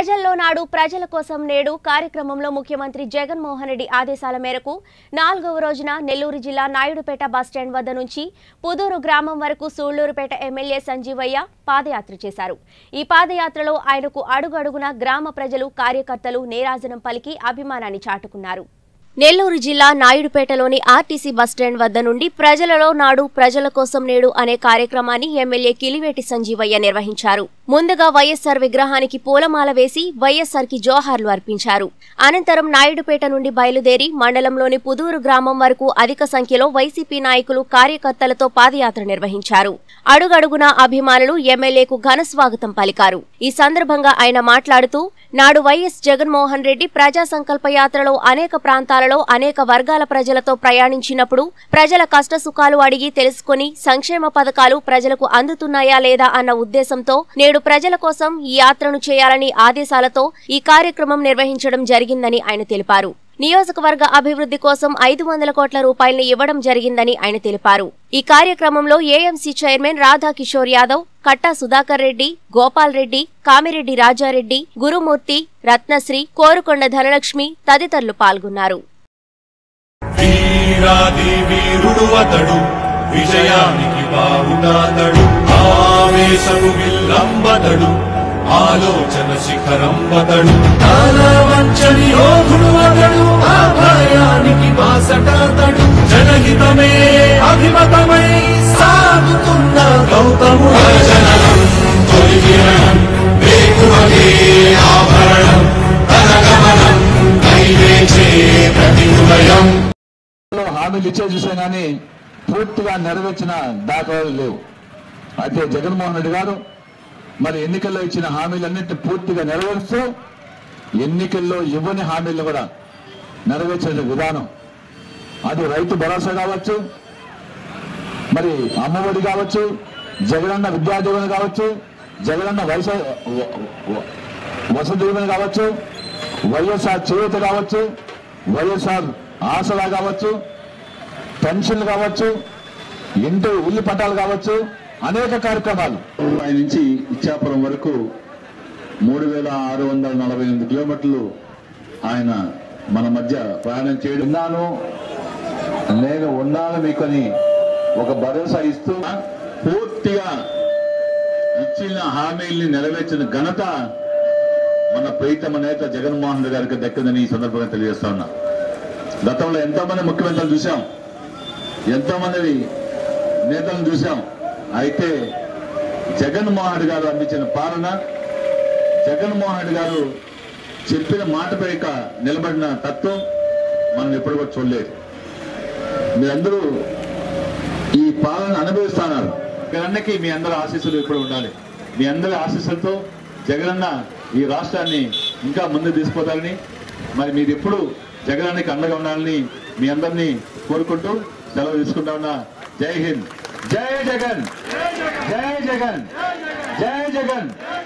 ప్రజల్లో నాడు ప్రజల కోసం నేడు కార్యక్రమంలో ముఖ్యమంత్రి జగన్మోహన్ రెడ్డి ఆదేశాల మేరకు నాలుగవ రోజున నెల్లూరు జిల్లా నాయుడుపేట బస్టాండ్ వద్ద నుంచి పుదూరు గ్రామం వరకు సూళ్లూరుపేట ఎమ్మెల్యే సంజీవయ్య పాదయాత్ర చేశారు ఈ పాదయాత్రలో ఆయనకు అడుగడుగున గ్రామ ప్రజలు కార్యకర్తలు నీరాజనం పలికి అభిమానాన్ని చాటుకున్నారు నెల్లూరు జిల్లా నాయుడుపేటలోని ఆర్టీసీ బస్టాండ్ వద్ద నుండి ప్రజలలో నాడు ప్రజల కోసం నేడు అనే కార్యక్రమాన్ని ఎమ్మెల్యే కిలివేటి సంజీవయ్య నిర్వహించారు ముందుగా వైఎస్సార్ విగ్రహానికి పూలమాల వేసి వైఎస్సార్ కి జోహార్లు అర్పించారు అనంతరం నాయుడుపేట నుండి బయలుదేరి మండలంలోని పుదూరు గ్రామం వరకు అధిక సంఖ్యలో వైసీపీ నాయకులు కార్యకర్తలతో పాదయాత్ర నిర్వహించారు అడుగడుగునా అభిమానులు ఎమ్మెల్యేకు ఘన స్వాగతం పలికారు ఈ సందర్భంగా ఆయన మాట్లాడుతూ నాడు వైఎస్ జగన్మోహన్ రెడ్డి ప్రజా సంకల్ప యాత్రలో అనేక ప్రాంతాలలో అనేక వర్గాల ప్రజలతో ప్రయాణించినప్పుడు ప్రజల కష్ట సుఖాలు అడిగి తెలుసుకుని సంక్షేమ పథకాలు ప్రజలకు అందుతున్నాయా లేదా అన్న ఉద్దేశంతో నేడు ప్రజల కోసం ఈ యాత్రను చేయాలని ఆదేశాలతో ఈ కార్యక్రమం నిర్వహించడం జరిగిందని ఆయన తెలిపారు నియోజకవర్గ అభివృద్ధి కోసం ఐదు వందల కోట్ల రూపాయలను ఇవ్వడం జరిగిందని ఆయన తెలిపారు ఈ కార్యక్రమంలో ఏఎంసీ చైర్మన్ రాధా కిషోర్ యాదవ్ కట్టా సుధాకర్ రెడ్డి గోపాల్ రెడ్డి కామిరెడ్డి రాజారెడ్డి గురుమూర్తి రత్నశ్రీ కోరుకొండ ధనలక్ష్మి తదితరులు పాల్గొన్నారు వీరాది వీరుడు అతడు విజయానికి బావుటాతడు ఆవేశము విల్లంబతడు ఆలోచన శిఖరంబతడు వంచని యోధుడు అతడు ఆ భయానికి బాసటాతడు జనహితమే అభిమతమై సాగుతున్న గౌతముడ జననం తొలి కిరణం వేకువగే ఆభరణం తన గమనం కైవేచే ప్రతి హృదయం లో హామీలు ఇచ్చే చూసా కానీ పూర్తిగా నెరవేర్చిన దాఖలాలు లేవు అయితే జగన్మోహన్ రెడ్డి గారు మరి ఎన్నికల్లో ఇచ్చిన హామీలన్నింటినీ పూర్తిగా నెరవేరుస్తూ ఎన్నికల్లో ఇవ్వని హామీలు కూడా నెరవేర్చిన విధానం అది రైతు భరోసా కావచ్చు మరి అమ్మఒడి కావచ్చు జగనన్న విద్యా దీవెన కావచ్చు జగనన్న వయస వ- వ- వసతి దీవెన కావచ్చు వైఎస్ఆర్ చేయూత కావచ్చు వైఎస్ఆర్ ఆసరా కావచ్చు పెన్షన్లు కావచ్చు ఇంటి ఉల్లి పట్టాలు కావచ్చు అనేక కార్యక్రమాలు ఆయన నుంచి ఇచ్చాపురం వరకు మూడు వేల ఆరు వందల నలభై ఎనిమిది కిలోమీటర్లు ఆయన మన మధ్య ప్రయాణం చేయడం ఉన్నాను నేను ఉన్నాను మీకని ఒక భరోసా ఇస్తూ పూర్తిగా ఇచ్చిన హామీల్ని నెరవేర్చిన ఘనత మన ప్రీతమ నేత జగన్మోహన్ రెడ్డి గారికి దక్కిందని ఈ సందర్భంగా తెలియజేస్తా ఉన్నా గతంలో ఎంతో మంది ముఖ్యమంత్రులు చూశాం ఎంతో మంది నేతలను చూశాం అయితే జగన్మోహన్ రెడ్డి గారు అందించిన పాలన జగన్మోహన్ రెడ్డి గారు చెప్పిన మాటపై ఇక నిలబడిన తత్వం మనం ఎప్పుడు కూడా చూడలేదు మీరందరూ ఈ పాలన అనుభవిస్తున్నారు జగన్నకి మీ అందరి ఆశీస్సులు ఇప్పుడు ఉండాలి మీ అందరి ఆశీస్సులతో జగనన్న ఈ రాష్ట్రాన్ని ఇంకా ముందుకు తీసుకుపోతారని మరి మీరు ఎప్పుడు జగనానికి అండగా ఉండాలని మీ అందరినీ కోరుకుంటూ సెలవు తీసుకుంటా ఉన్నా జై హింద్ జై జగన్ జై జగన్ జై జగన్